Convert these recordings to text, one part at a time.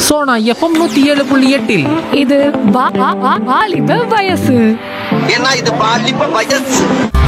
Sona FM நூத்தி ஏழு புள்ளி எட்டில் இது வா- வா- வா- வாலிப வயசு ஏன்னா இது பாலிப்ப வயசு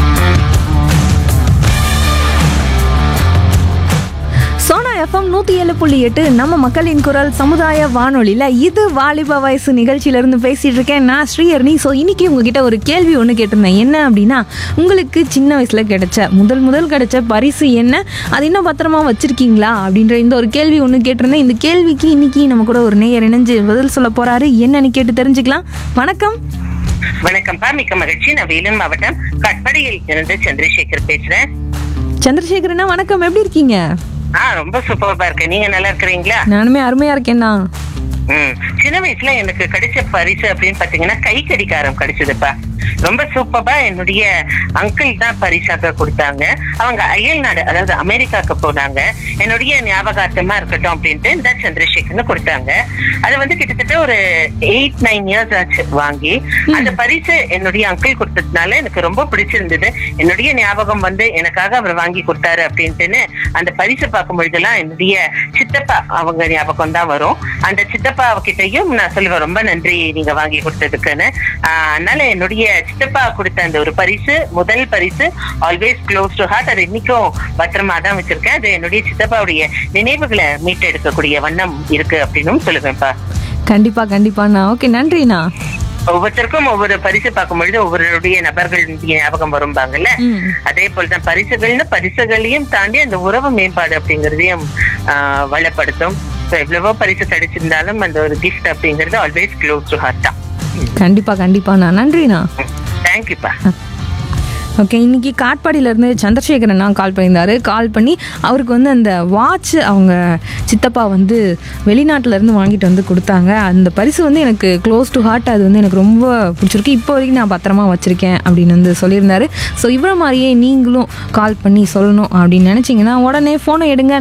சோனா எஃப்எம் நூற்றி ஏழு புள்ளி எட்டு நம்ம மக்களின் குரல் சமுதாய வானொலியில் இது வாலிப வயசு நிகழ்ச்சியிலேருந்து பேசிகிட்டு இருக்கேன் நான் ஸ்ரீஹரணி ஸோ இன்னைக்கு உங்ககிட்ட ஒரு கேள்வி ஒன்று கேட்டிருந்தேன் என்ன அப்படின்னா உங்களுக்கு சின்ன வயசில் கிடைச்ச முதல் முதல் கிடைச்ச பரிசு என்ன அது இன்னும் பத்திரமா வச்சுருக்கீங்களா அப்படின்ற இந்த ஒரு கேள்வி ஒன்று கேட்டிருந்தேன் இந்த கேள்விக்கு இன்னைக்கு நம்ம கூட ஒரு நேயர் இணைஞ்சு பதில் சொல்ல போகிறாரு என்னன்னு கேட்டு தெரிஞ்சுக்கலாம் வணக்கம் வணக்கம் பா மிக்க மகிழ்ச்சி நான் வேலூர் மாவட்டம் கட்படியில் இருந்து சந்திரசேகர் பேசுறேன் சந்திரசேகரனா வணக்கம் எப்படி இருக்கீங்க ஆ ரொம்ப சூப்பரா இருக்கேன் நீங்க நல்லா இருக்கிறீங்களா நானுமே அருமையாக இருக்கேன்னா ம் சின்ன வயசுல எனக்கு கிடைச்ச பரிசு அப்படின்னு பாத்தீங்கன்னா கை கடிகாரம் கிடைச்சதுப்பா ரொம்ப சூப்பரா என்னுடைய அங்கிள் தான் பரிசாக கொடுத்தாங்க அவங்க அயல் நாடு அதாவது அமெரிக்காக்கு போனாங்க என்னுடைய ஞாபகார்த்தமா இருக்கட்டும் அப்படின்ட்டு இந்த சந்திரசேகர்னு கொடுத்தாங்க அது வந்து கிட்டத்தட்ட ஒரு எயிட் நைன் இயர்ஸ் ஆச்சு வாங்கி அந்த பரிசு என்னுடைய அங்கிள் கொடுத்ததுனால எனக்கு ரொம்ப பிடிச்சிருந்தது என்னுடைய ஞாபகம் வந்து எனக்காக அவர் வாங்கி கொடுத்தாரு அப்படின்ட்டுன்னு அந்த பரிசு பார்க்கும் பொழுதெல்லாம் என்னுடைய சித்தப்பா அவங்க ஞாபகம் தான் வரும் அந்த சித்தப்பா கிட்டயும் நான் சொல்லுவேன் ரொம்ப நன்றி நீங்க வாங்கி கொடுத்ததுக்குன்னு ஆஹ் அதனால என்னுடைய சித்தப்பா கொடுத்த அந்த ஒரு பரிசு முதல் பரிசு ஆல்வேஸ் க்ளோஸ் டு ஹார்ட் அது இன்னைக்கும் பத்திரமா தான் வச்சிருக்கேன் அது என்னுடைய சித்தப்பாவுடைய நினைவுகளை மீட்டெடுக்கக்கூடிய வண்ணம் இருக்கு அப்படின்னு சொல்லுவேன்ப்பா கண்டிப்பாக கண்டிப்பாண்ணா ஓகே நன்றிண்ணா ஒவ்வொருத்தருக்கும் ஒவ்வொரு பரிசு பார்க்கும் பொழுது ஒவ்வொருடைய நபர்களுடைய ஞாபகம் வரும்பாங்கல்ல ம். அதே போலதான் பரிசுகள்னு பரிசுகளையும் தாண்டி அந்த உறவு மேம்பாடு அப்படிங்கறதையும் ஆஹ், வளப்படுத்தும் So, எவ்வளவோ பரிசு கிடைச்சிருந்தாலும் அந்த ஒரு கிஃப்ட் அப்படிங்கிறது ஆல்வேஸ் க்ளோஸ் டு ஹார்ட் தான் கண்டிப்பா கண்டிப்பாண்ணா நன்றிண்ணா தேங்க்யூப்பா ஓகே இன்னைக்கு காட்பாடியிலேருந்து சந்திரசேகரன் தான் கால் பண்ணியிருந்தாரு கால் பண்ணி அவருக்கு வந்து அந்த வாட்ச் அவங்க சித்தப்பா வந்து வெளிநாட்டுல இருந்து வாங்கிட்டு வந்து கொடுத்தாங்க அந்த பரிசு வந்து எனக்கு க்ளோஸ் டு ஹார்ட் அது வந்து எனக்கு ரொம்ப பிடிச்சிருக்கு இப்போ வரைக்கும் நான் பத்திரமா வச்சிருக்கேன் அப்படின்னு வந்து சொல்லியிருந்தாரு ஸோ இவ்வளோ மாதிரியே நீங்களும் கால் பண்ணி சொல்லணும் அப்படின்னு நினச்சிங்கன்னா உடனே ஃபோனை எடுங்க